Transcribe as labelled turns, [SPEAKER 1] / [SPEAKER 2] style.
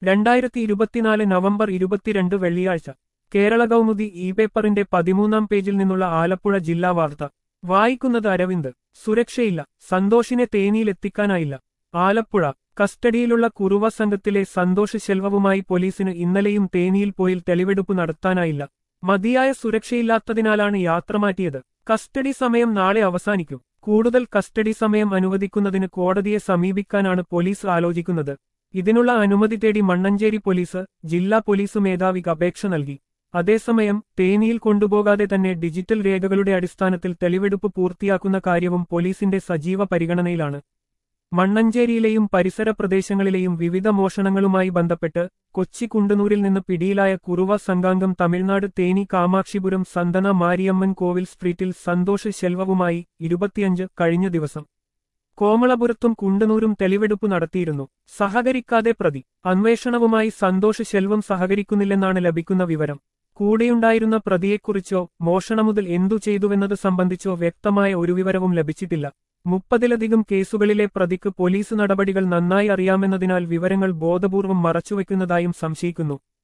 [SPEAKER 1] രണ്ടായിരത്തി ഇരുപത്തിനാല് നവംബർ ഇരുപത്തിരണ്ട് വെള്ളിയാഴ്ച കേരള കൗമുദി ഇ പേപ്പറിന്റെ പതിമൂന്നാം പേജിൽ നിന്നുള്ള ആലപ്പുഴ ജില്ലാ വാർത്ത വായിക്കുന്നത് അരവിന്ദ് സുരക്ഷയില്ല സന്തോഷിനെ തേനിയിലെത്തിക്കാനായില്ല ആലപ്പുഴ കസ്റ്റഡിയിലുള്ള കുറുവ സംഘത്തിലെ സന്തോഷ് ശെൽവവുമായി പോലീസിന് ഇന്നലെയും തേനിയിൽ പോയി തെളിവെടുപ്പ് നടത്താനായില്ല മതിയായ സുരക്ഷയില്ലാത്തതിനാലാണ് യാത്ര മാറ്റിയത് കസ്റ്റഡി സമയം നാളെ അവസാനിക്കും കൂടുതൽ കസ്റ്റഡി സമയം അനുവദിക്കുന്നതിന് കോടതിയെ സമീപിക്കാനാണ് പോലീസ് ആലോചിക്കുന്നത് ഇതിനുള്ള അനുമതി തേടി മണ്ണഞ്ചേരി പോലീസ് ജില്ലാ പോലീസ് മേധാവിക്ക് അപേക്ഷ നൽകി അതേസമയം തേനിയിൽ കൊണ്ടുപോകാതെ തന്നെ ഡിജിറ്റൽ രേഖകളുടെ അടിസ്ഥാനത്തിൽ തെളിവെടുപ്പ് പൂർത്തിയാക്കുന്ന കാര്യവും പോലീസിന്റെ സജീവ പരിഗണനയിലാണ് മണ്ണഞ്ചേരിയിലെയും പരിസര പ്രദേശങ്ങളിലെയും വിവിധ മോഷണങ്ങളുമായി ബന്ധപ്പെട്ട് കൊച്ചി കുണ്ടനൂരിൽ നിന്ന് പിടിയിലായ കുറുവ സംഘാംഗം തമിഴ്നാട് തേനി കാമാക്ഷിപുരം സന്തന മാരിയമ്മൻ കോവിൽ സ്ട്രീറ്റിൽ സന്തോഷ് ശെൽവവുമായി ഇരുപത്തിയഞ്ച് കഴിഞ്ഞ ദിവസം കോമളപുരത്തും കുണ്ടനൂരും തെളിവെടുപ്പ് നടത്തിയിരുന്നു സഹകരിക്കാതെ പ്രതി അന്വേഷണവുമായി സന്തോഷ് ശെൽവം സഹകരിക്കുന്നില്ലെന്നാണ് ലഭിക്കുന്ന വിവരം കൂടെയുണ്ടായിരുന്ന പ്രതിയെക്കുറിച്ചോ മോഷണമുതൽ എന്തു ചെയ്തുവെന്നത് സംബന്ധിച്ചോ വ്യക്തമായ ഒരു വിവരവും ലഭിച്ചിട്ടില്ല മുപ്പതിലധികം കേസുകളിലെ പ്രതിക്ക് പോലീസ് നടപടികൾ നന്നായി അറിയാമെന്നതിനാൽ വിവരങ്ങൾ ബോധപൂർവം മറച്ചുവെക്കുന്നതായും സംശയിക്കുന്നു